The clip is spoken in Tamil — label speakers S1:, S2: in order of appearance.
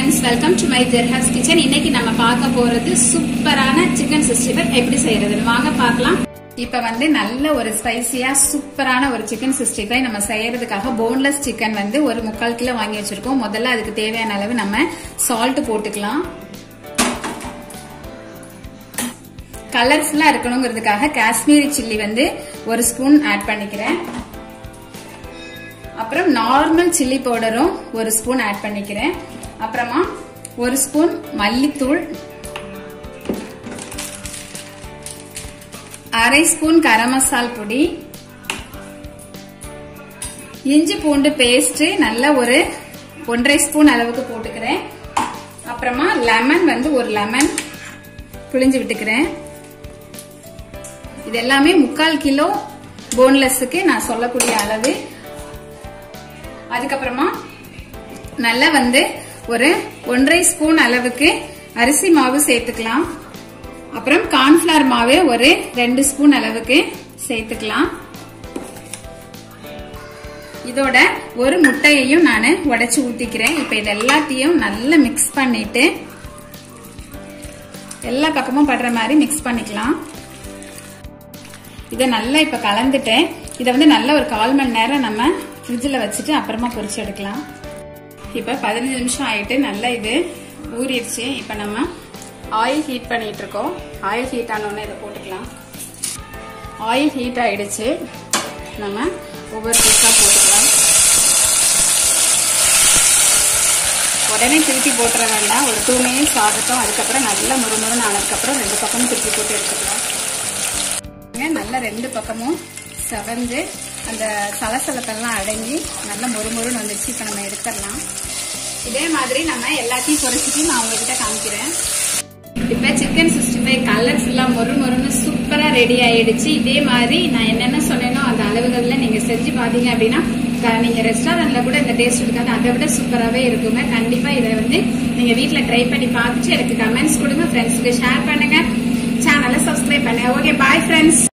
S1: ஃப்ரெண்ட்ஸ் வெல்கம் டு மை ஜெர்ஹாஸ் கிச்சன் இன்னைக்கு நம்ம பார்க்க போறது சூப்பரான சிக்கன் சிக்ஸ்டி ஃபைவ் எப்படி செய்யறதுன்னு வாங்க பார்க்கலாம் இப்ப வந்து நல்ல ஒரு ஸ்பைசியா சூப்பரான ஒரு சிக்கன் சிக்ஸ்டி ஃபைவ் நம்ம செய்யறதுக்காக போன்லெஸ் சிக்கன் வந்து ஒரு முக்கால் கிலோ வாங்கி வச்சிருக்கோம் முதல்ல அதுக்கு தேவையான அளவு நம்ம சால்ட் போட்டுக்கலாம் கலர்ஃபுல்லா இருக்கணுங்கிறதுக்காக காஷ்மீரி சில்லி வந்து ஒரு ஸ்பூன் ஆட் பண்ணிக்கிறேன் அப்புறம் நார்மல் சில்லி பவுடரும் ஒரு ஸ்பூன் ஆட் பண்ணிக்கிறேன் அப்புறமா ஒரு ஸ்பூன் மல்லித்தூள் அரை ஸ்பூன் கரம் மசால் பொடி இஞ்சி பூண்டு பேஸ்ட் நல்ல ஒரு ஒன்றரை ஸ்பூன் அளவுக்கு போட்டுக்கிறேன் அப்புறமா லெமன் வந்து ஒரு லெமன் புளிஞ்சு விட்டுக்கிறேன் இது எல்லாமே முக்கால் கிலோ போன்லெஸ்ஸுக்கு நான் சொல்லக்கூடிய அளவு அதுக்கப்புறமா நல்லா வந்து ஒரு ஒன்றரை ஸ்பூன் அளவுக்கு அரிசி மாவு சேர்த்துக்கலாம் அப்புறம் கார்ன்ஃபிளவர் மாவு ஒரு ரெண்டு ஸ்பூன் அளவுக்கு சேர்த்துக்கலாம் இதோட ஒரு முட்டையையும் நான் உடைச்சு ஊத்திக்கிறேன் இப்ப இது எல்லாத்தையும் நல்லா மிக்ஸ் பண்ணிட்டு எல்லா பக்கமும் படுற மாதிரி மிக்ஸ் பண்ணிக்கலாம் இதை நல்லா இப்ப கலந்துட்டேன் இதை வந்து நல்ல ஒரு கால் மணி நேரம் நம்ம ஃப்ரிட்ஜில் வச்சுட்டு அப்புறமா பொரிச்சு எடுக்கலாம் இப்போ பதினஞ்சு நிமிஷம் ஆயிட்டு நல்லா இது ஊறிடுச்சு இப்போ நம்ம ஆயில் ஹீட் பண்ணிட்டு இருக்கோம் ஆயில் ஹீட் ஆனோடனே இதை போட்டுக்கலாம் ஆயில் ஹீட் ஆயிடுச்சு நம்ம ஒவ்வொரு பீஸாக போட்டுக்கலாம் உடனே திருப்பி போட்டுற வேண்டாம் ஒரு டூ மினிட்ஸ் ஆகட்டும் அதுக்கப்புறம் நல்லா முறுமுறுன்னு ஆனதுக்கப்புறம் ரெண்டு பக்கமும் திருப்பி போட்டு எடுத்துக்கலாம் நல்லா ரெண்டு பக்கமும் செவந்து அந்த சலசலப்பெல்லாம் அடங்கி நல்லா மொறுமொறுன்னு வந்துச்சு இப்போ நம்ம எடுத்துடலாம் இதே மாதிரி நம்ம எல்லாத்தையும் பொறிச்சிட்டு நான் உங்ககிட்ட காமிக்கிறேன் இப்ப சிக்கன் சிக்ஸ்டி ஃபைவ் கலர்ஃபுல்லா மொறு மொறுன்னு சூப்பரா ரெடி ஆயிடுச்சு இதே மாதிரி நான் என்னென்ன சொன்னேனோ அந்த அளவுகள்ல நீங்க செஞ்சு பாத்தீங்க அப்படின்னா நீங்க ரெஸ்டாரண்ட்ல கூட இந்த டேஸ்ட் இருக்காது அதை விட சூப்பராகவே இருக்குங்க கண்டிப்பா இதை வந்து நீங்க வீட்டுல ட்ரை பண்ணி பார்த்துட்டு எனக்கு கமெண்ட்ஸ் கொடுங்க ஃப்ரெண்ட்ஸுக்கு ஷேர் பண்ணுங்க சேனலை சப்ஸ்கிரைப் பண்ணுங்க ஓகே பாய் ஃப்ரெண்ட்ஸ்